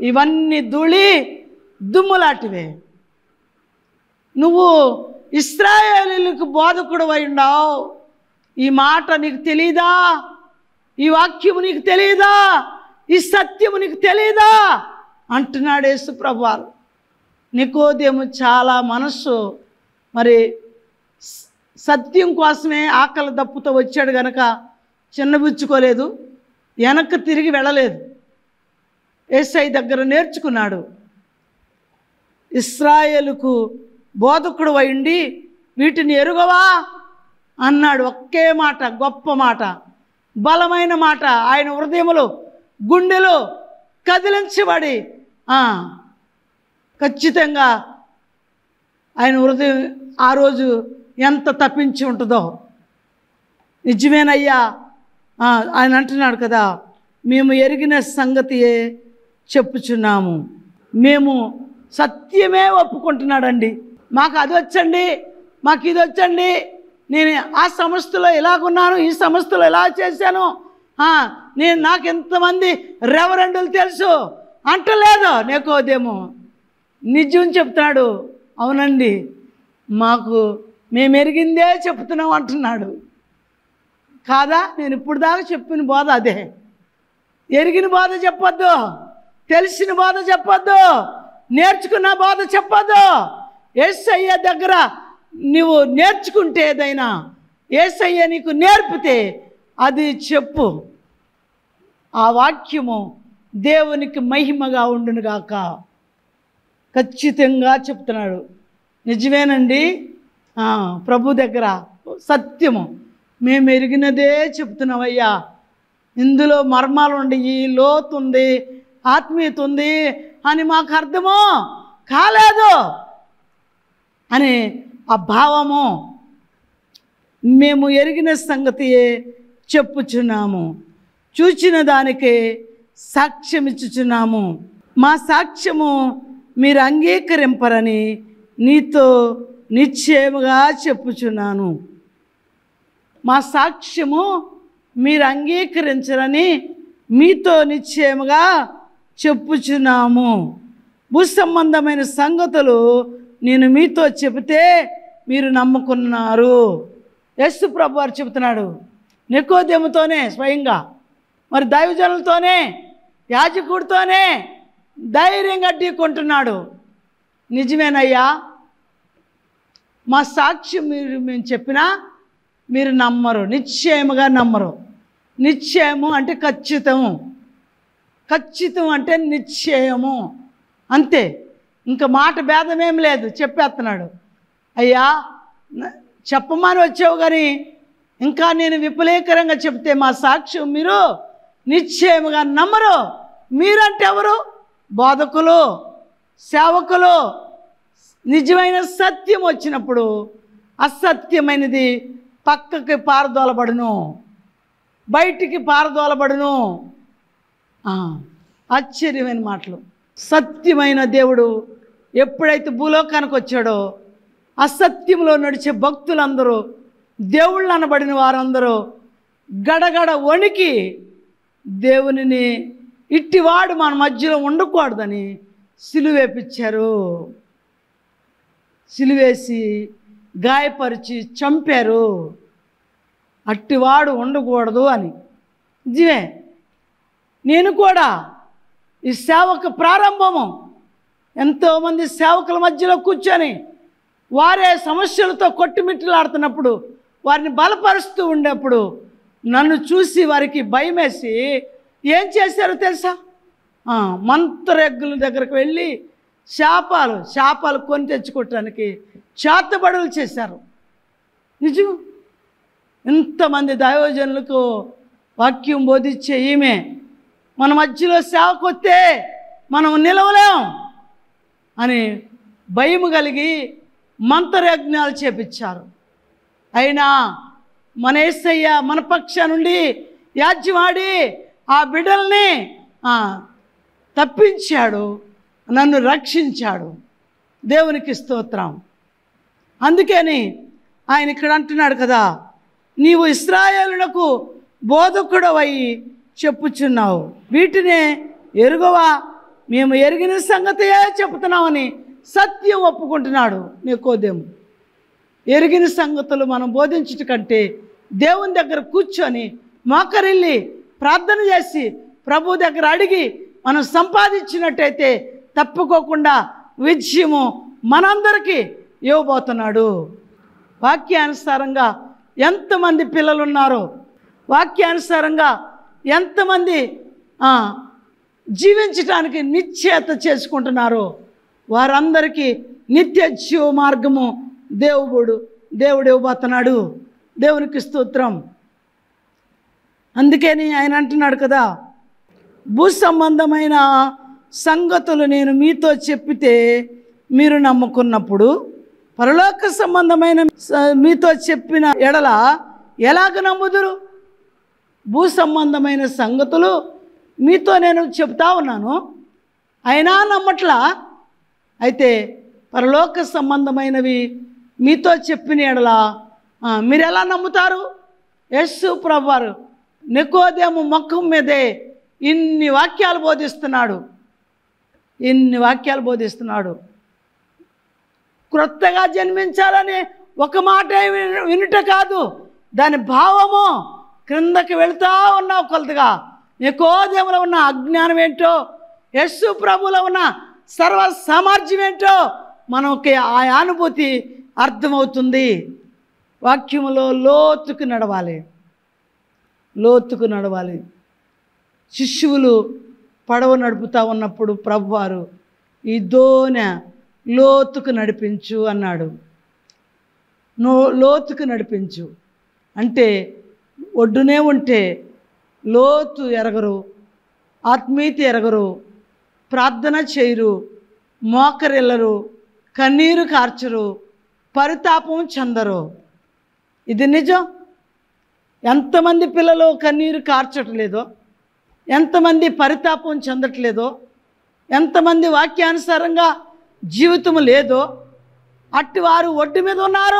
ఇవన్నీ ధూళి దుమ్ములాంటివే నువ్వు ఇస్రాయేలీలకు బోధకుడు అయి ఉన్నావు ఈ మాట నీకు తెలీదా ఈ వాక్యము నీకు తెలియదా ఈ సత్యము నీకు తెలియదా అంటున్నాడు యేసు ప్రభువారు నికోదేము చాలా మనస్సు మరి స- సత్యం కోసమే ఆకలి దప్పుతో వచ్చాడు గనక చిన్నబుచ్చుకోలేదు వెనక్కి తిరిగి వెళ్ళలేదు ఏసై దగ్గర నేర్చుకున్నాడు ఇస్రాయేలుకు బోధకుడు అయిండి వీటిని ఎరుగవా అన్నాడు ఒకే మాట గొప్ప మాట బలమైన మాట ఆయన హృదయములు గుండెలు కదిలించబడి ఆ, ఖచ్చితంగా ఆయన హృదయం ఆ రోజు ఎంత తప్పించి ఉంటుందో నిజమేనయ్యా ఆ, ఆయన అంటున్నాడు కదా మేము ఎరిగిన సంగతియే చెప్పుచున్నాము మేము సత్యమే ఒప్పుకుంటున్నాడండి మాకు అది వచ్చండి మాకు ఇది వచ్చండి నేను ఆ సంస్థలో ఇలాగున్నాను ఈ సంస్థలో ఇలా చేశాను ఆ, నేను నాకు ఎంతమంది రెవరెండులు తెలుసు అంటలేదు నేకోదేమో నిజం చెప్తున్నాడు అవునండి మాకు మేము ఎరిగిందే చెప్తున్నాం అంటున్నాడు కాదా నేను ఇప్పుడు దాకా చెప్పిన బోధ అదే ఎరిగిన బోధ చెప్పొద్దు తెలిసిన బోధ చెప్పొద్దు నేర్చుకున్న బోధ చెప్పొద్దు ఏసయ్య దగ్గర నువ్వు నేర్చుకుంటే ఏదైనా ఏసయ్య నీకు నేర్పితే అది చెప్పు ఆ వాక్యము దేవునికి మహిమగా ఉండునుగాక ఖచ్చితంగా చెప్తున్నాడు నిజమేనండి ఆ, ప్రభు దగ్గర సత్యము మేము ఎరిగినదే చెప్తున్నామయ్యా ఇందులో మర్మాలు ఉండి ఈ లోతు ఉంది ఆత్మీయత ఉంది అని మాకు అర్థము కాలేదు అని ఆ భావము మేము ఎరిగిన సంగతియే చెప్పుచున్నాము చూచిన దానికే సాక్ష్యం ఇచ్చుచున్నాము మా సాక్ష్యము మీరు అంగీకరింపరని నీతో నిశ్చయముగా చెప్పుచున్నాను మా సాక్ష్యము మీరు అంగీకరించరని మీతో నిశ్చయముగా చెప్పుచున్నాము భూ సంబంధమైన సంగతులు నేను మీతో చెబితే మీరు నమ్ముకున్నారు యస్సు ప్రభు వారు చెబుతున్నాడు నికోద్యముతోనే స్వయంగా మరి దైవజనులతోనే యాజకుడితోనే ధైర్యంగా ఢీకొంటున్నాడు నిజమేనయ్యా మా సాక్ష్యం మీరు మేము చెప్పినా మీరు నమ్మరు నిశ్చయముగా నమ్మరు నిశ్చయము అంటే ఖచ్చితము ఖచ్చితం అంటే నిశ్చయము అంతే ఇంకా మాట భేదమేం లేదు చెప్పేస్తున్నాడు అయ్యా న- చెప్పమని వచ్చావు కానీ ఇంకా నేను విపులీకరంగా చెప్తే మా సాక్ష్యం మీరు నిశ్చయముగా నమ్మరు మీరంటే ఎవరు బోధకులు సేవకులు నిజమైన సత్యం వచ్చినప్పుడు అసత్యమైనది పక్కకి పారదోలబడును బయటికి పారదోలబడును ఆ, ఆశ్చర్యమైన మాటలు సత్యమైన దేవుడు ఎప్పుడైతే భూలోకానికి వచ్చాడో అసత్యంలో నడిచే భక్తులందరూ దేవుళ్ళు అనబడిన వారందరూ గడగడ వణికి దేవునిని ఇట్టివాడు మన మధ్యలో ఉండకూడదని సిలువేపించారు సిలువేసి గాయపరిచి చంపారు అట్టివాడు ఉండకూడదు అని నిజమే నేను కూడా ఈ సేవకు ప్రారంభము ఎంతోమంది సేవకుల మధ్యలో కూర్చొని వారే సమస్యలతో కొట్టుమిట్టులాడుతున్నప్పుడు వారిని బలపరుస్తూ ఉండేప్పుడు నన్ను చూసి వారికి భయమేసి ఏం చేశారో తెలుసా ఆ, మంత్రయజ్ఞుల దగ్గరకు వెళ్ళి శాపాలు శాపాలు కొని తెచ్చుకోవటానికి చేతబడులు చేశారు నిజం ఇంతమంది దైవజనులకు వాక్యం బోధించే ఈమె మన మధ్యలో సేవకొస్తే మనం నిలవలేం అని భయము కలిగి మంత్రయజ్ఞాలు చేపించారు అయినా మన ఏసయ్య మన పక్ష నుండి యాజ్యమాడి ఆ బిడ్డల్ని ఆ, తప్పించాడు నన్ను రక్షించాడు దేవునికి స్తోత్రం అందుకని ఆయన ఇక్కడ అంటున్నాడు కదా నీవు ఇస్రాయేలునకు బోధకుడవై చెప్పుచున్నావు వీటినే ఎరుగవా మేము ఎరిగిన సంగతియే చెప్తున్నామని సత్యం ఒప్పుకుంటున్నాడు నీకోదేము ఎరిగిన సంగతులు మనం బోధించుట కంటే దేవుని దగ్గర కూర్చొని మోకరిల్లి ప్రార్థన చేసి ప్రభు దగ్గర అడిగి మనం సంపాదించినట్టయితే తప్పుకోకుండా విజయము మనందరికీ ఇవ్వబోతున్నాడు వాక్యానుసారంగా ఎంతమంది పిల్లలు ఉన్నారో వాక్యానుసారంగా ఎంతమంది ఆ, జీవించటానికి నిశ్చేత చేసుకుంటున్నారో వారందరికీ నిత్య జీవ మార్గము దేవుడు దేవుడు ఇవ్వబోతున్నాడు దేవునికి స్తోత్రం అందుకని ఆయన అంటున్నాడు కదా భూ సంబంధమైన సంగతులు నేను మీతో చెప్పితే మీరు నమ్ముకున్నప్పుడు పరలోక సంబంధమైన స- మీతో చెప్పిన ఎడల ఎలాగ నమ్ముదురు భూ సంబంధమైన సంగతులు మీతో నేను చెప్తా ఉన్నాను అయినా నమ్మట్లా అయితే పరలోక సంబంధమైనవి మీతో చెప్పిన ఎడల ఆ, మీరు ఎలా నమ్ముతారు యస్సు ప్రభువారు నికోదేము మొక్కం మీదే ఇన్ని వాక్యాలు బోధిస్తున్నాడు ఇన్ని వాక్యాలు బోధిస్తున్నాడు క్రొత్తగా జన్మించాలని ఒక మాట విన- వినుట కాదు దాని భావము క్రిందకి వెళ్తా ఉన్నావు కొలతగా నికోదేములో ఉన్న అజ్ఞానం ఏంటో యస్సు ప్రభులో ఉన్న సర్వ సామర్థ్యం ఏంటో మనకి ఆ అనుభూతి అర్థమవుతుంది వాక్యములో లోతుకు నడవాలి లోతుకు నడవాలి శిష్యువులు పడవ నడుపుతా ఉన్నప్పుడు ప్రభువారు ఈ దోనె లోతుకు నడిపించు అన్నాడు నో లోతుకు నడిపించు అంటే ఒడ్డునే ఉంటే లోతు ఎరగరు ఆత్మీయత ఎరగరు ప్రార్థన చేయరు మోకరెళ్ళరు కన్నీరు కార్చరు పరితాపం చెందరు ఇది నిజం ఎంతమంది పిల్లలు కన్నీరు కార్చట్లేదో ఎంతమంది పరితాపం చెందట్లేదో ఎంతమంది వాక్యానుసారంగా జీవితం లేదో అట్టి వారు ఒడ్డు మీద ఉన్నారు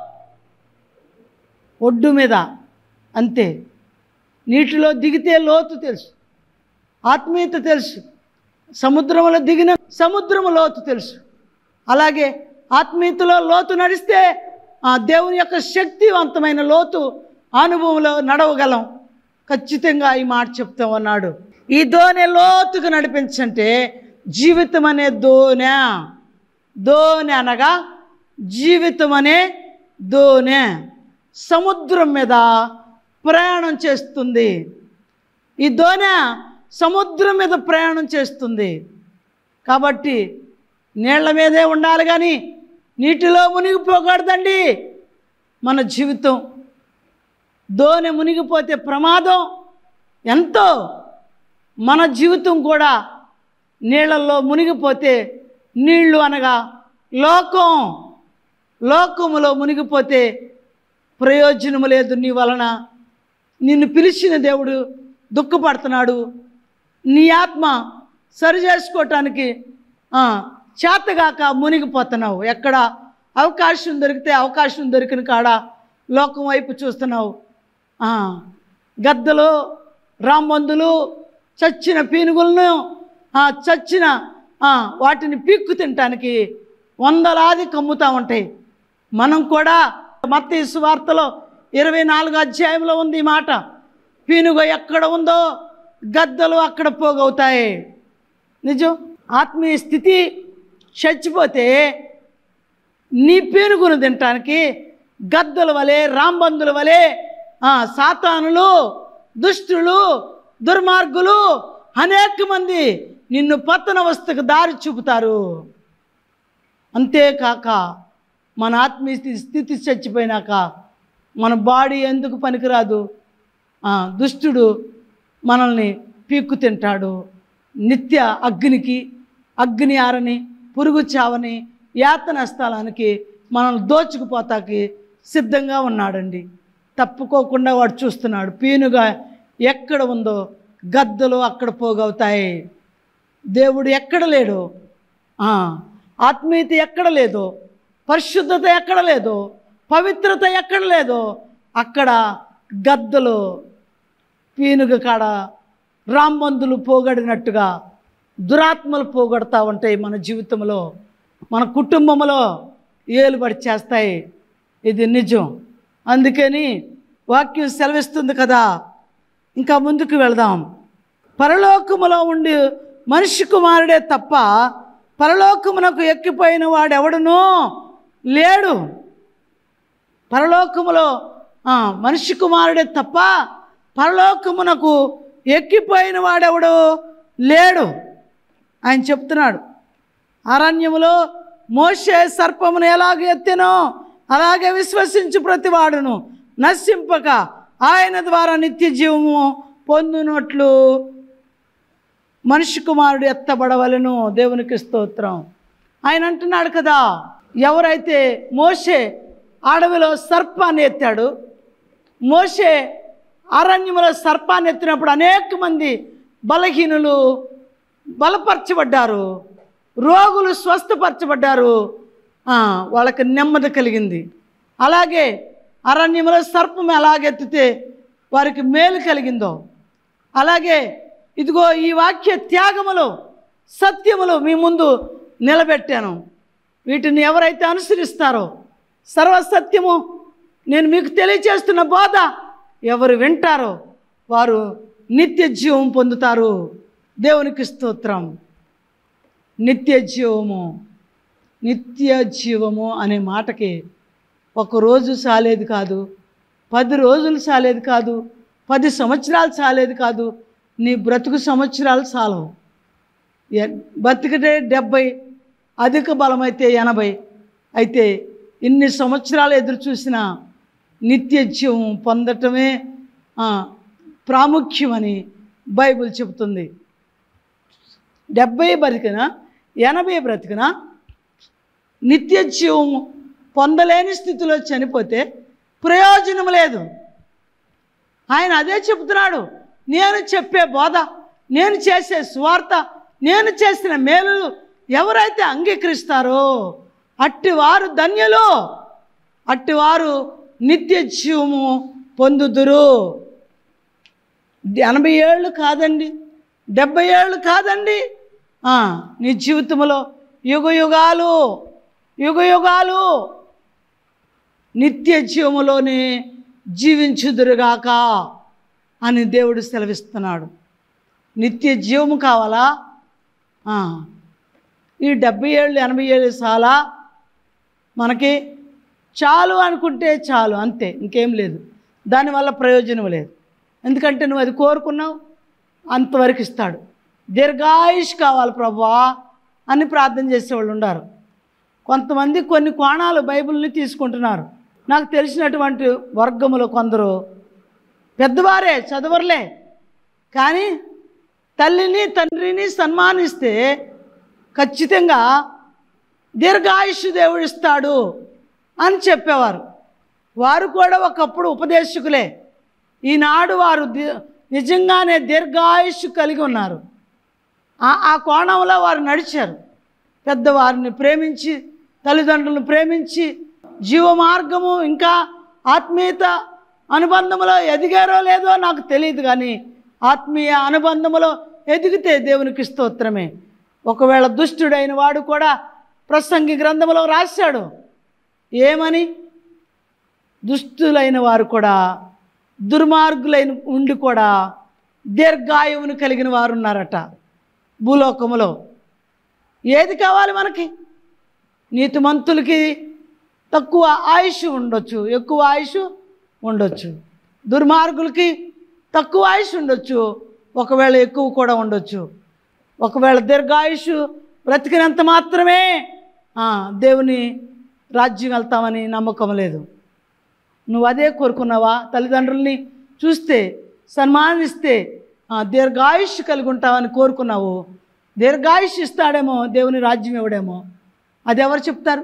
ఒడ్డు మీద అంతే నీటిలో దిగితే లోతు తెలుసు ఆత్మీయత తెలుసు సముద్రంలో దిగిన సముద్రము లోతు తెలుసు అలాగే ఆత్మీయతలో లోతు నడిస్తే ఆ దేవుని యొక్క శక్తివంతమైన లోతు అనుభవంలో నడవగలం ఖచ్చితంగా ఈ మాట చెప్తాం అన్నాడు ఈ దోణె లోతుకు నడిపించంటే జీవితం అనే దోణె దోణె అనగా జీవితం అనే దోణె సముద్రం మీద ప్రయాణం చేస్తుంది ఈ దోణె సముద్రం మీద ప్రయాణం చేస్తుంది కాబట్టి నీళ్ల మీదే ఉండాలి కానీ నీటిలో మునిగిపోకూడదండి మన జీవితం దోణి మునిగిపోతే ప్రమాదం ఎంతో మన జీవితం కూడా నీళ్ళల్లో మునిగిపోతే నీళ్లు అనగా లోకం లోకములో మునిగిపోతే ప్రయోజనము లేదు నీ వలన నిన్ను పిలిచిన దేవుడు దుఃఖపడుతున్నాడు నీ ఆత్మ సరి చేసుకోవటానికి ఆ, చేతగాక మునిగిపోతున్నావు ఎక్కడ అవకాశం దొరికితే అవకాశం దొరికిన కాడ లోకం వైపు చూస్తున్నావు ఆ, గద్దలు రాంబందులు చచ్చిన పీనుగులను ఆ, చచ్చిన ఆ, వాటిని పీక్కు తినటానికి వందలాది కమ్ముతూ ఉంటాయి మనం కూడా మత్తి సువార్తలో ఇరవై నాలుగు అధ్యాయంలో ఉంది ఈ మాట పీనుగ ఎక్కడ ఉందో గద్దలు అక్కడ పోగవుతాయి నిజం ఆత్మీయ స్థితి చచ్చిపోతే నీ పీనుగును తినటానికి గద్దల వలె రాంబందుల వలె ఆ, సాతానులు దుష్టులు దుర్మార్గులు అనేక మంది నిన్ను పతన వస్తుకు దారి చూపుతారు అంతేకాక మన ఆత్మీయ స్థితి స్థితి చచ్చిపోయినాక మన బాడీ ఎందుకు పనికిరాదు ఆ, దుష్టుడు మనల్ని పీక్కు తింటాడు నిత్య అగ్నికి అగ్ని ఆరని పురుగు చావని యాతన స్థలానికి మనల్ని దోచుకుపోతాకి సిద్ధంగా ఉన్నాడండి తప్పుకోకుండా వాడు చూస్తున్నాడు పీనుగా ఎక్కడ ఉందో గద్దలు అక్కడ పోగవుతాయి దేవుడు ఎక్కడ లేడు ఆ, ఆత్మీయత ఎక్కడ లేదో పరిశుద్ధత ఎక్కడ లేదో పవిత్రత ఎక్కడ లేదో అక్కడ గద్దలు పీనుగ కాడ రాంబందులు పోగడినట్టుగా దురాత్మలు పోగొడతా ఉంటాయి మన జీవితంలో మన కుటుంబంలో ఏలుబడి చేస్తాయి ఇది నిజం అందుకని వాక్యం సెలవిస్తుంది కదా ఇంకా ముందుకు వెళదాం పరలోకములో ఉండి మనిషి కుమారుడే తప్ప పరలోకమునకు ఎక్కిపోయిన వాడెవడునో లేడు పరలోకములో ఆ, మనిషి కుమారుడే తప్ప పరలోకమునకు ఎక్కిపోయిన వాడెవడు లేడు ఆయన చెప్తున్నాడు అరణ్యములో మోషే సర్పమును ఎలాగ ఎత్తెనో అలాగే విశ్వసించు ప్రతివాడును నశింపక ఆయన ద్వారా నిత్య జీవము పొందినట్లు మనిషి కుమారుడు ఎత్తబడవలను దేవునికి స్తోత్రం ఆయన అంటున్నాడు కదా ఎవరైతే మోషే అడవిలో సర్పాన్ని ఎత్తాడు మోషే అరణ్యంలో సర్పాన్ని ఎత్తినప్పుడు అనేక మంది బలహీనులు బలపరచబడ్డారు రోగులు స్వస్థపరచబడ్డారు ఆ, వాళ్ళకి నెమ్మది కలిగింది అలాగే అరణ్యంలో సర్పం ఎలాగెత్తితే వారికి మేలు కలిగిందో అలాగే ఇదిగో ఈ వాక్య త్యాగములు సత్యములు మీ ముందు నిలబెట్టాను వీటిని ఎవరైతే అనుసరిస్తారో సర్వసత్యము నేను మీకు తెలియచేస్తున్న బోధ ఎవరు వింటారో వారు నిత్య జీవం పొందుతారు దేవునికి స్తోత్రం నిత్య జీవము నిత్య జీవము అనే మాటకి ఒక రోజు సాలేదు కాదు పది రోజులు సాలేదు కాదు పది సంవత్సరాలు సాలేదు కాదు నీ బ్రతుకు సంవత్సరాలు చాలవు ఎ- బతికితే డెబ్బై అధిక బలమైతే ఎనభై అయితే ఇన్ని సంవత్సరాలు ఎదురు చూసిన నిత్య జీవం పొందటమే ఆ, ప్రాముఖ్యమని బైబిల్ చెబుతుంది డెబ్బై బ్రతికిన ఎనభై బ్రతికిన నిత్య జీవం పొందలేని స్థితిలో చనిపోతే ప్రయోజనం లేదు ఆయన అదే చెబుతున్నాడు నేను చెప్పే బోధ నేను చేసే స్వార్థ నేను చేసిన మేలులు ఎవరైతే అంగీకరిస్తారో అట్టివారు ధన్యులు అట్టివారు నిత్య జీవము పొందుదురు ఎనభై ఏళ్ళు కాదండి డెబ్బై ఏళ్ళు కాదండి ఆ, నీ జీవితంలో యుగ యుగాలు యుగ యుగాలు నిత్య జీవములోనే జీవించుదురుగాక అని దేవుడు సెలవిస్తున్నాడు నిత్య జీవము కావాలా ఆ, ఈ డెబ్బై ఏళ్ళు ఎనభై ఏళ్ళు చాలా మనకి చాలు అనుకుంటే చాలు అంతే ఇంకేం లేదు దానివల్ల ప్రయోజనం లేదు ఎందుకంటే నువ్వు అది కోరుకున్నావు అంతవరకు ఇస్తాడు దీర్ఘాయుష్ కావాలి ప్రభువా అని ప్రార్థన చేసేవాళ్ళు ఉన్నారు కొంతమంది కొన్ని కోణాలు బైబిల్ని తీసుకుంటున్నారు నాకు తెలిసినటువంటి వర్గములో కొందరు పెద్దవారే చదవరులే కానీ తల్లిని తండ్రిని సన్మానిస్తే ఖచ్చితంగా దీర్ఘాయుష్ దేవుడు ఇస్తాడు అని చెప్పేవారు వారు కూడా ఒకప్పుడు ఉపదేశకులే ఈనాడు వారు ది- నిజంగానే దీర్ఘాయుష్ కలిగి ఉన్నారు ఆ- ఆ కోణంలో వారు నడిచారు పెద్దవారిని ప్రేమించి తల్లిదండ్రులను ప్రేమించి జీవ మార్గము ఇంకా ఆత్మీయత అనుబంధములో ఎదిగారో లేదో నాకు తెలియదు కానీ ఆత్మీయ అనుబంధములో ఎదిగితే దేవునికి స్తోత్రమే ఒకవేళ దుష్టుడైన వాడు కూడా ప్రసంగి గ్రంథములో రాశాడు ఏమని దుష్టులైన వారు కూడా దుర్మార్గులైన ఉండి కూడా దీర్ఘాయువును కలిగిన వారు ఉన్నారట భూలోకములో ఏది కావాలి మనకి నీతిమంతులకి తక్కువ ఆయుష్ ఉండొచ్చు ఎక్కువ ఆయుష్ ఉండొచ్చు దుర్మార్గులకి తక్కువ ఆయుష్ ఉండొచ్చు ఒకవేళ ఎక్కువ కూడా ఉండొచ్చు ఒకవేళ దీర్ఘాయుష్ బ్రతికినంత మాత్రమే ఆ, దేవుని రాజ్యం వెళ్తామని నమ్మకం లేదు నువ్వు అదే కోరుకున్నావా తల్లిదండ్రుల్ని చూస్తే సన్మానిస్తే ఆ, దీర్ఘాయుష్ కలిగి ఉంటావని కోరుకున్నావు దీర్ఘాయుష్ ఇస్తాడేమో దేవుని రాజ్యం ఇవ్వడేమో అది ఎవరు చెప్తారు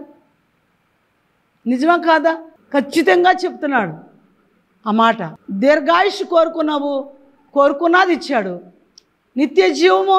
నిజమా కాదా ఖచ్చితంగా చెప్తున్నాడు ఆ మాట దీర్ఘాయుష్ కోరుకున్నావు కోరుకున్నది ఇచ్చాడు నిత్య జీవము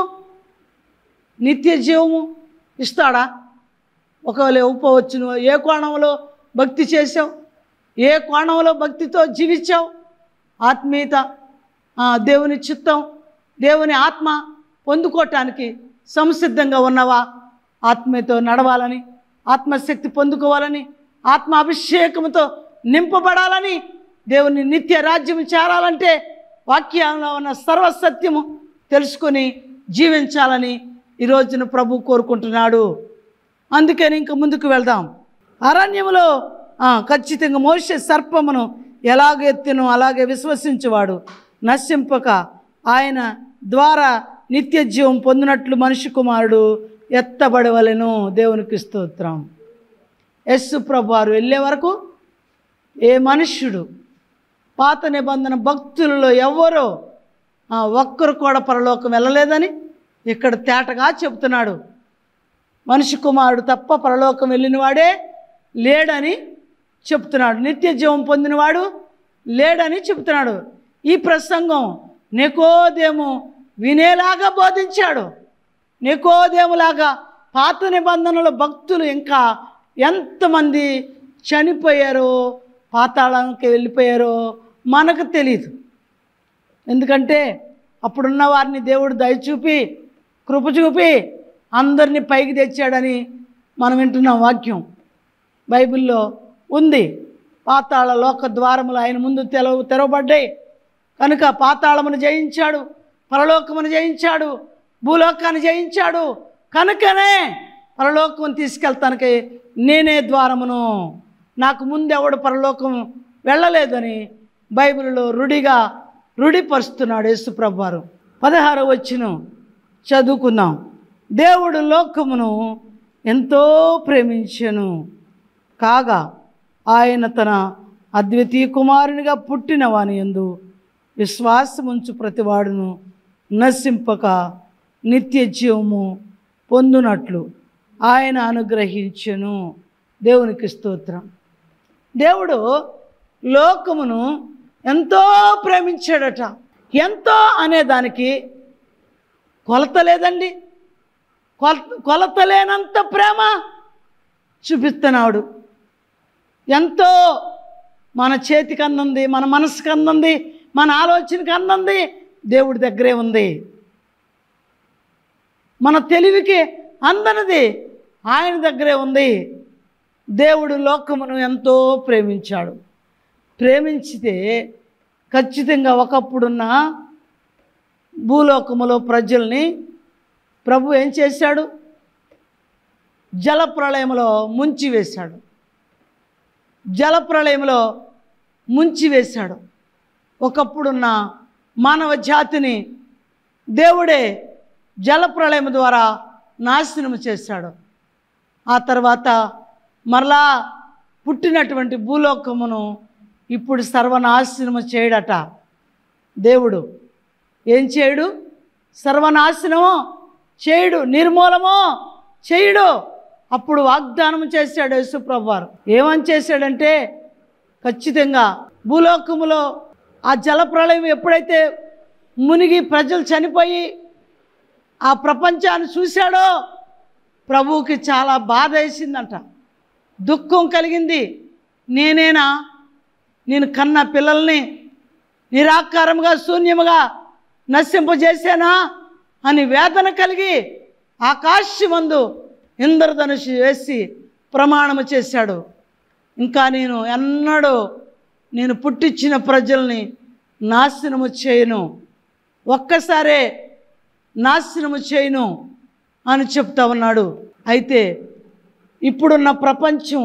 నిత్య జీవము ఇస్తాడా ఒకవేళ ఇవ్వవచ్చు నువ్వు ఏ కోణంలో భక్తి చేసావు ఏ కోణంలో భక్తితో జీవించావు ఆత్మీయత ఆ, దేవుని చిత్తం దేవుని ఆత్మ పొందుకోవటానికి సంసిద్ధంగా ఉన్నావా ఆత్మతో నడవాలని ఆత్మశక్తి పొందుకోవాలని ఆత్మ అభిషేకంతో నింపబడాలని దేవుని నిత్య రాజ్యం చేరాలంటే వాక్యంలో ఉన్న సర్వసత్యము తెలుసుకొని జీవించాలని ఈ రోజున ప్రభు కోరుకుంటున్నాడు అందుకని ఇంక ముందుకు వెళ్దాం అరణ్యములో ఆ, ఖచ్చితంగా మోసే సర్పమును ఎలాగ ఎత్తును అలాగే విశ్వసించువాడు నశింపక ఆయన ద్వారా నిత్య జీవం పొందినట్లు మనిషి కుమారుడు ఎత్తబడవలెను దేవునికి స్తోత్రం యస్సు ప్రభు వారు వెళ్ళే వరకు ఏ మనుష్యుడు పాత నిబంధన భక్తులలో ఎవ్వరో ఆ, ఒక్కరు కూడా పరలోకం వెళ్ళలేదని ఇక్కడ తేటగా చెబుతున్నాడు మనిషి కుమారుడు తప్ప పరలోకం వెళ్ళినవాడే లేడని చెప్తున్నాడు నిత్య జీవం పొందినవాడు లేడని చెప్తున్నాడు ఈ ప్రసంగం నికోదేము వినేలాగా బోధించాడు నికోదేములాగా పాత నిబంధనల భక్తులు ఇంకా ఎంతమంది చనిపోయారో పాతాళానికి వెళ్ళిపోయారో మనకు తెలియదు ఎందుకంటే అప్పుడున్న వారిని దేవుడు దయ చూపి కృప చూపి అందరినీ పైకి తెచ్చాడని మనం వింటున్నాం వాక్యం బైబిల్లో ఉంది పాతాళ లోక ద్వారములు ఆయన ముందు తెలవ తెరవబడ్డాయి కనుక పాతాళమును జయించాడు పరలోకమును జయించాడు భూలోకాన్ని జయించాడు కనుకనే పరలోకం తీసుకెళ్తానికి నేనే ద్వారమును నాకు ముందు ఎవడు పరలోకం వెళ్ళలేదని బైబిల్లో రుడిగా రుడిపరుస్తున్నాడు యేసుప్రభు వారు పదహారు వచ్చిన చదువుకుందాం దేవుడు లోకమును ఎంతో ప్రేమించెను కాగా ఆయన తన అద్వితీయ కుమారునిగా పుట్టిన వాని ఎందు విశ్వాసముంచు ప్రతివాడును నశింపక నిత్య జీవము పొందునట్లు ఆయన అనుగ్రహించెను దేవునికి స్తోత్రం దేవుడు లోకమును ఎంతో ప్రేమించాడట ఎంతో అనే దానికి కొలత లేదండి కొలత కొలత లేనంత ప్రేమ చూపిస్తున్నాడు ఎంతో మన చేతికి అందంది మన మనసుకు అందంది మన ఆలోచనకి అందంది దేవుడి దగ్గరే ఉంది మన తెలివికి అందనిది ఆయన దగ్గరే ఉంది దేవుడు లోకమును ఎంతో ప్రేమించాడు ప్రేమించితే ఖచ్చితంగా ఒకప్పుడున్న భూలోకములో ప్రజల్ని ప్రభు ఏం చేశాడు జలప్రళయంలో ముంచివేశాడు జలప్రళయంలో ముంచివేశాడు ఒకప్పుడున్న మానవ జాతిని దేవుడే జలప్రళయం ద్వారా నాశనం చేశాడు ఆ తర్వాత మరలా పుట్టినటువంటి భూలోకమును ఇప్పుడు సర్వనాశనము చేయడట దేవుడు ఏం చేయడు సర్వనాశనము చేయడు నిర్మూలము చేయడు అప్పుడు వాగ్దానం చేశాడు యేసుప్రభు వారు ఏమని చేశాడంటే ఖచ్చితంగా భూలోకములో ఆ జలప్రళయం ఎప్పుడైతే మునిగి ప్రజలు చనిపోయి ఆ ప్రపంచాన్ని చూశాడో ప్రభువుకి చాలా బాధ వేసిందంట దుఃఖం కలిగింది నేనేనా నేను కన్న పిల్లల్ని నిరాకారముగా శూన్యముగా నశింపజేశానా అని వేదన కలిగి ఆకాశమందు ఇంద్రధనుషు వేసి ప్రమాణము చేశాడు ఇంకా నేను ఎన్నడూ నేను పుట్టించిన ప్రజల్ని నాశనము చేయను ఒక్కసారే నాశనము చేయను అని చెప్తా ఉన్నాడు అయితే ఇప్పుడున్న ప్రపంచం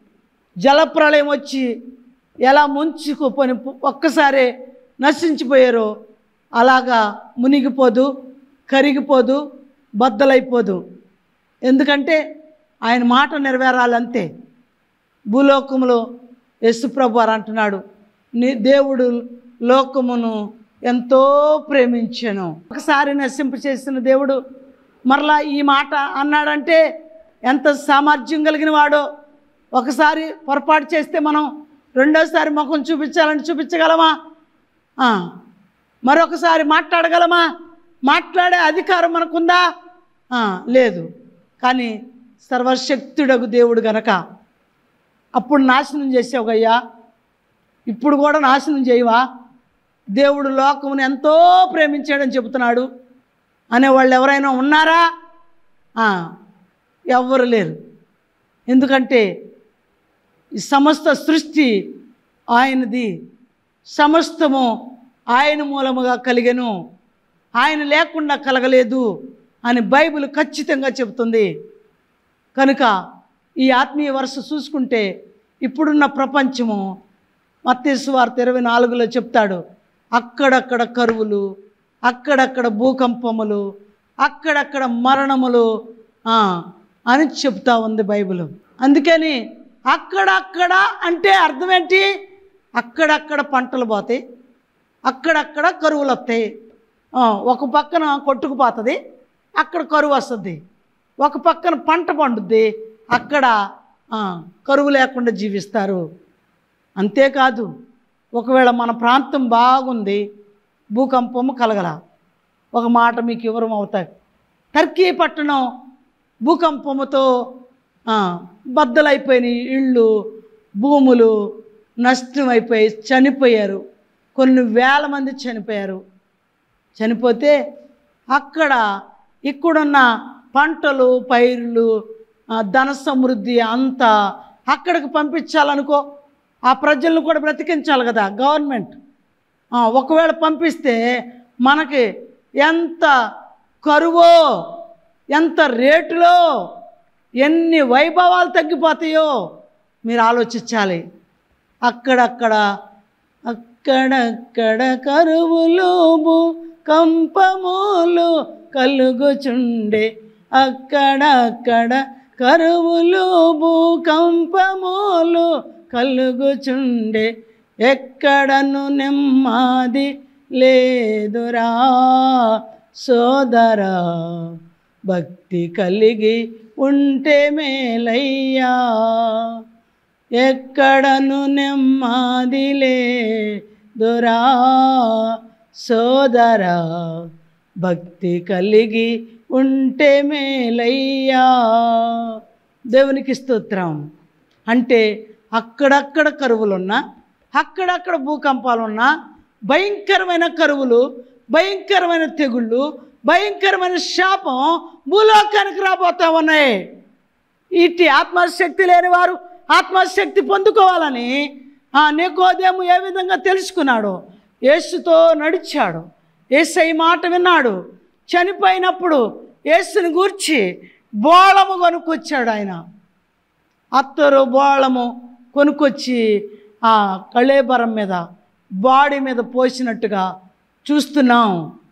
జలప్రళయం వచ్చి ఎలా ముంచుకుపోని ఒక్కసారే నశించిపోయారో అలాగా మునిగిపోదు కరిగిపోదు బద్దలైపోదు ఎందుకంటే ఆయన మాట నెరవేరాలంతే భూలోకములో యశుప్రభు వారు అంటున్నాడు నీ దేవుడు లోకమును ఎంతో ప్రేమించాను ఒకసారి నశింప చేసిన దేవుడు మరలా ఈ మాట అన్నాడంటే ఎంత సామర్థ్యం కలిగిన వాడో ఒకసారి పొరపాటు చేస్తే మనం రెండోసారి ముఖం చూపించాలని చూపించగలమా ఆ, మరొకసారి మాట్లాడగలమా మాట్లాడే అధికారం మనకుందా ఆ, లేదు కానీ సర్వశక్తుడగు దేవుడు గనక అప్పుడు నాశనం చేసావు గయ్యా ఇప్పుడు కూడా నాశనం చేయవా దేవుడు లోకమును ఎంతో ప్రేమించాడని చెబుతున్నాడు అనేవాళ్ళు ఎవరైనా ఉన్నారా ఆ, ఎవ్వరు లేరు ఎందుకంటే ఈ సమస్త సృష్టి ఆయనది సమస్తము ఆయన మూలముగా కలిగెను ఆయన లేకుండా కలగలేదు అని బైబిల్ ఖచ్చితంగా చెబుతుంది కనుక ఈ ఆత్మీయ వరుస చూసుకుంటే ఇప్పుడున్న ప్రపంచము మత్తేసు వార్త ఇరవై నాలుగులో చెప్తాడు అక్కడక్కడ కరువులు అక్కడక్కడ భూకంపములు అక్కడక్కడ మరణములు ఆ, అని చెప్తా ఉంది బైబిల్ అందుకని అక్కడక్కడ అంటే అర్థం ఏంటి అక్కడక్కడ పంటలు పోతాయి అక్కడక్కడ కరువులు వస్తాయి ఆ, ఒక పక్కన కొట్టుకుపోతుంది అక్కడ కరువు వస్తుంది ఒక పక్కన పంట పండుద్ది అక్కడ ఆ, కరువు లేకుండా జీవిస్తారు అంతేకాదు ఒకవేళ మన ప్రాంతం బాగుంది భూకంపము కలగల ఒక మాట మీకు వివరం అవుతాయి టర్కీ పట్టణం భూకంపముతో ఆ, బద్దలైపోయినాయి ఇళ్ళు భూములు నష్టం అయిపోయి చనిపోయారు కొన్ని వేల మంది చనిపోయారు చనిపోతే అక్కడ ఇక్కడున్న పంటలు పైర్లు ఆ, ధన సమృద్ధి అంతా అక్కడికి పంపించాలనుకో ఆ ప్రజలను కూడా బ్రతికించాలి కదా గవర్నమెంట్ ఆ, ఒకవేళ పంపిస్తే మనకి ఎంత కరువో ఎంత రేటులో ఎన్ని వైభవాలు తగ్గిపోతాయో మీరు ఆలోచించాలి అక్కడక్కడ అక్కడక్కడ కరువులు కంపములు కలుగుచుండే అక్కడక్కడ కరువులు భూకంపములు కలుగుచుండే ఎక్కడను నెమ్మది లేదురా సోదరా భక్తి కలిగి ఉంటే మేలయ్యా ఎక్కడను నెమ్మది లేదురా సోదరా భక్తి కలిగి ఉంటే మేలయ్యా దేవునికి స్తోత్రం అంటే అక్కడక్కడ కరువులున్నా అక్కడక్కడ భూకంపాలున్నా భయంకరమైన కరువులు భయంకరమైన తెగుళ్ళు భయంకరమైన శాపం భూలోకానికి రాబోతా ఉన్నాయి ఇట్టి ఆత్మశక్తి లేని వారు ఆత్మశక్తి పొందుకోవాలని ఆ నికోదేము ఏ విధంగా తెలుసుకున్నాడు యేసుతో నడిచాడు యేసై మాట విన్నాడు చనిపోయినప్పుడు యేసుని గూర్చి బోళము కొనుక్కొచ్చాడు ఆయన అత్తరు బోళము కొనుక్కొచ్చి ఆ కళేబరం మీద బాడీ మీద పోసినట్టుగా చూస్తున్నాం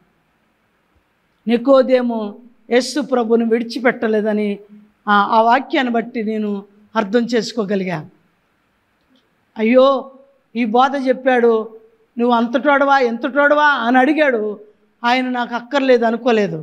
నికోదేము యస్సు ప్రభుని విడిచిపెట్టలేదని ఆ ఆ వాక్యాన్ని బట్టి నేను అర్థం చేసుకోగలిగా అయ్యో ఈ బోధ చెప్పాడు నువ్వు అంతటోడవా ఎంతటోడవా అని అడిగాడు ఆయన నాకు అక్కర్లేదు అనుకోలేదు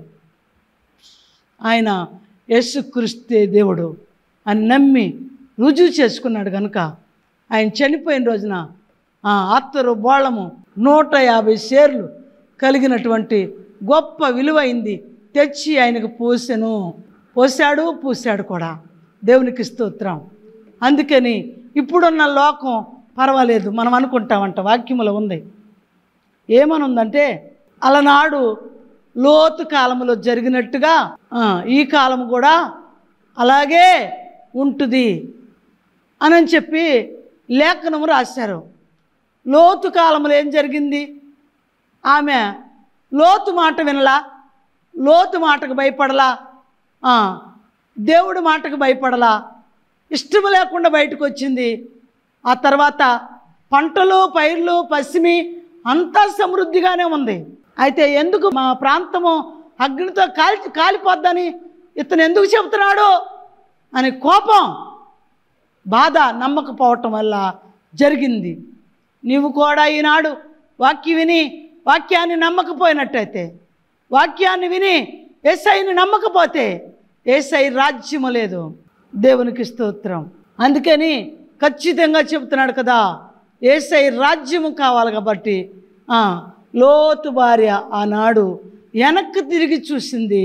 ఆయన యేసుక్రీస్తే దేవుడు అని నమ్మి రుజువు చేసుకున్నాడు కనుక ఆయన చనిపోయిన రోజున ఆ అత్తరు బోళము నూట యాభై షేర్లు కలిగినటువంటి గొప్ప విలువైంది తెచ్చి ఆయనకు పూసెను పోసాడు పూసాడు కూడా దేవునికి స్తోత్రం అందుకని ఇప్పుడున్న లోకం పర్వాలేదు మనం అనుకుంటామంట వాక్యములో ఉంది ఏమనుందంటే అలనాడు లోతు కాలంలో జరిగినట్టుగా ఆ, ఈ కాలం కూడా అలాగే ఉంటుంది అని చెప్పి లేఖనము రాశారు లోతు కాలంలో ఏం జరిగింది ఆమె లోతు మాట వినలా లోతు మాటకు భయపడలా ఆ, దేవుడి మాటకు భయపడలా ఇష్టము లేకుండా బయటకు వచ్చింది ఆ తర్వాత పంటలు పైర్లు పసిమి అంతా సమృద్ధిగానే ఉంది అయితే ఎందుకు మా ప్రాంతము అగ్నితో కాల్చి కాలిపోద్దని ఇతను ఎందుకు చెబుతున్నాడు అని కోపం బాధ నమ్మకపోవటం వల్ల జరిగింది నీవు కూడా ఈనాడు వాక్యం విని వాక్యాన్ని నమ్మకపోయినట్టయితే వాక్యాన్ని విని ఏసైని నమ్మకపోతే ఏసై రాజ్యము లేదు దేవునికి స్తోత్రం అందుకని ఖచ్చితంగా చెబుతున్నాడు కదా ఏసై రాజ్యము కావాలి కాబట్టి ఆ, లోతు భార్య ఆనాడు వెనక్కి తిరిగి చూసింది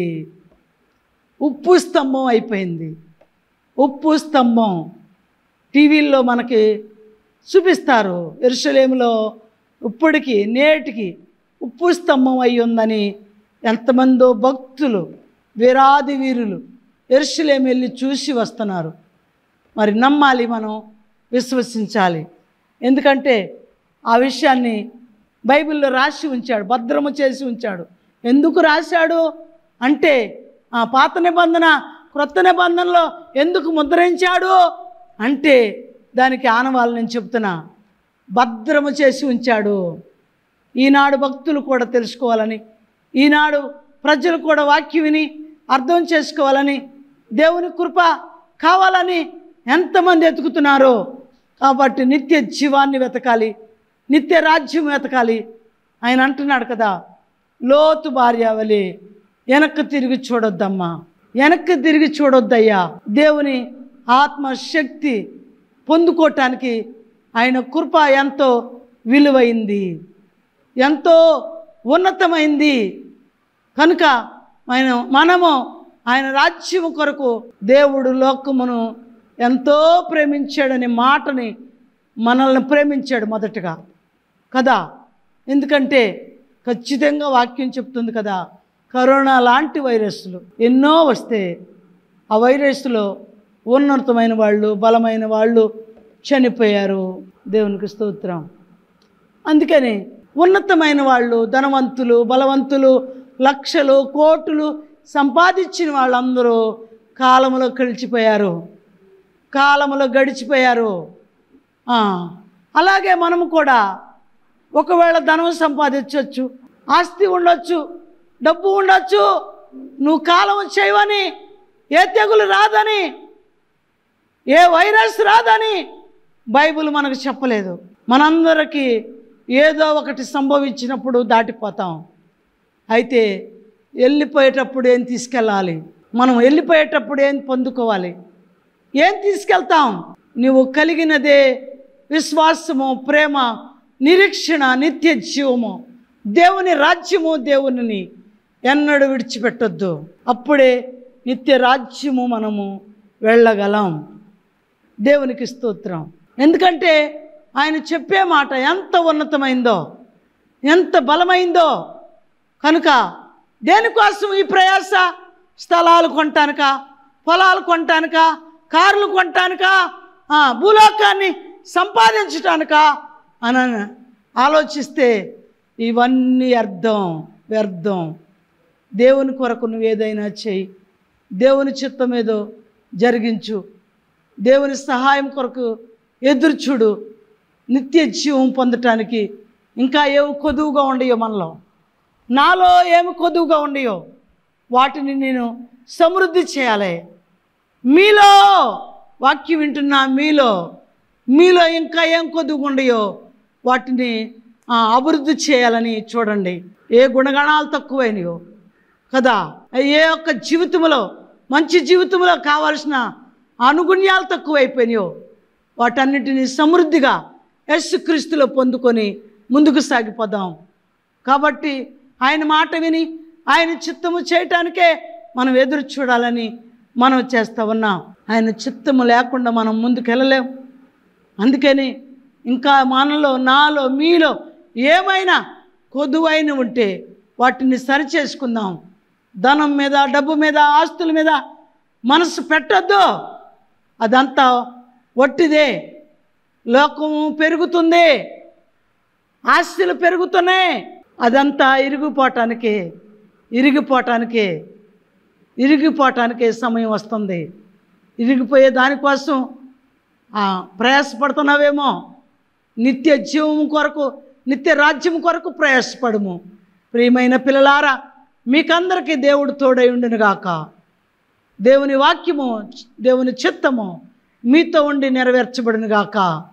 ఉప్పు స్తంభం అయిపోయింది ఉప్పు స్తంభం టీవీల్లో మనకి చూపిస్తారు ఎరుసలేములో ఇప్పటికి నేటికి ఉప్పు స్తంభం అయి ఉందని ఎంతమందో భక్తులు వీరాది వీరులు ఎరుసలేం వెళ్ళి చూసి వస్తున్నారు మరి నమ్మాలి మనం విశ్వసించాలి ఎందుకంటే ఆ విషయాన్ని బైబిల్లో రాసి ఉంచాడు భద్రము చేసి ఉంచాడు ఎందుకు రాశాడు అంటే ఆ పాత నిబంధన క్రొత్త నిబంధనలో ఎందుకు ముద్రించాడు అంటే దానికి ఆనవాళ్ళు నేను చెప్తున్నా భద్రము చేసి ఉంచాడు ఈనాడు భక్తులు కూడా తెలుసుకోవాలని ఈనాడు ప్రజలు కూడా వాక్యం విని అర్థం చేసుకోవాలని దేవుని కృప కావాలని ఎంతమంది ఎతుకుతున్నారో కాబట్టి నిత్య జీవాన్ని వెతకాలి నిత్య రాజ్యం వెతకాలి ఆయన అంటున్నాడు కదా లోతు భార్య వలె వెనక్కి తిరిగి చూడొద్దమ్మా వెనక్కి తిరిగి చూడొద్దయ్యా దేవుని ఆత్మశక్తి పొందుకోవటానికి ఆయన కృప ఎంతో విలువైంది ఎంతో ఉన్నతమైంది కనుక ఆయన మనము ఆయన రాజ్యము కొరకు దేవుడు లోకమును ఎంతో ప్రేమించాడనే మాటని మనల్ని ప్రేమించాడు మొదటగా కదా ఎందుకంటే ఖచ్చితంగా వాక్యం చెప్తుంది కదా కరోనా లాంటి వైరస్లు ఎన్నో వస్తే ఆ వైరస్లో ఉన్నతమైన వాళ్ళు బలమైన వాళ్ళు చనిపోయారు దేవునికి స్తోత్రం అందుకని ఉన్నతమైన వాళ్ళు ధనవంతులు బలవంతులు లక్షలు కోట్లు సంపాదించిన వాళ్ళందరూ కాలములో కలిసిపోయారు కాలములో గడిచిపోయారు ఆ, అలాగే మనము కూడా ఒకవేళ ధనం సంపాదించవచ్చు ఆస్తి ఉండొచ్చు డబ్బు ఉండొచ్చు నువ్వు కాలం చేయవని ఏ తెగులు రాదని ఏ వైరస్ రాదని బైబిల్ మనకు చెప్పలేదు మనందరికీ ఏదో ఒకటి సంభవించినప్పుడు దాటిపోతాం అయితే వెళ్ళిపోయేటప్పుడు ఏం తీసుకెళ్ళాలి మనం వెళ్ళిపోయేటప్పుడు ఏం పొందుకోవాలి ఏం తీసుకెళ్తాం నువ్వు కలిగినదే విశ్వాసము ప్రేమ నిరీక్షణ నిత్య జీవము దేవుని రాజ్యము దేవునిని ఎన్నడూ విడిచిపెట్టొద్దు అప్పుడే నిత్య రాజ్యము మనము వెళ్ళగలం దేవునికి స్తోత్రం ఎందుకంటే ఆయన చెప్పే మాట ఎంత ఉన్నతమైందో ఎంత బలమైందో కనుక దేనికోసం ఈ ప్రయాస స్థలాలు కొనటానిక పొలాలు కొనటానిక కార్లు కొనటానిక ఆ, భూలోకాన్ని సంపాదించటానిక అని ఆలోచిస్తే ఇవన్నీ అర్థం వ్యర్థం దేవుని కొరకు నువ్వు ఏదైనా చేయి దేవుని చిత్తం ఏదో జరిగించు దేవుని సహాయం కొరకు ఎదురు చూడు నిత్య జీవం పొందటానికి ఇంకా ఏమి కొదువుగా ఉండయో మనలో నాలో ఏమి కొదువుగా ఉండయో వాటిని నేను సమృద్ధి చేయాలి మీలో వాక్యం వింటున్నా మీలో మీలో ఇంకా ఏం కొద్దుగా ఉండయో వాటిని ఆ, అభివృద్ధి చేయాలని చూడండి ఏ గుణగణాలు తక్కువైనయో కదా ఏ ఒక్క జీవితంలో మంచి జీవితంలో కావాల్సిన అనుగుణ్యాలు తక్కువైపోయినాయో వాటన్నిటిని సమృద్ధిగా యేసుక్రీస్తులో పొందుకొని ముందుకు సాగిపోదాం కాబట్టి ఆయన మాట విని ఆయన చిత్తము చేయటానికే మనం ఎదురు చూడాలని మనం చేస్తూ ఉన్నాం ఆయన చిత్తము లేకుండా మనం ముందుకు వెళ్ళలేం అందుకని ఇంకా మనలో నాలో మీలో ఏమైనా కొదువైన ఉంటే వాటిని సరిచేసుకుందాం ధనం మీద డబ్బు మీద ఆస్తుల మీద మనసు పెట్టొద్దు అదంతా వట్టిదే లోకము పెరుగుతుంది ఆస్తులు పెరుగుతున్నాయి అదంతా ఇరిగిపోవటానికి ఇరిగిపోవటానికి ఇరిగిపోవటానికి సమయం వస్తుంది ఇరిగిపోయే దానికోసం ఆ, ప్రయాసపడుతున్నావేమో నిత్య జీవం కొరకు నిత్య రాజ్యం కొరకు ప్రయాసపడము ప్రియమైన పిల్లలారా మీకందరికీ దేవుడు తోడై ఉండునుగాక దేవుని వాక్యము దేవుని చిత్తము మీతో ఉండి నెరవేర్చబడునుగాక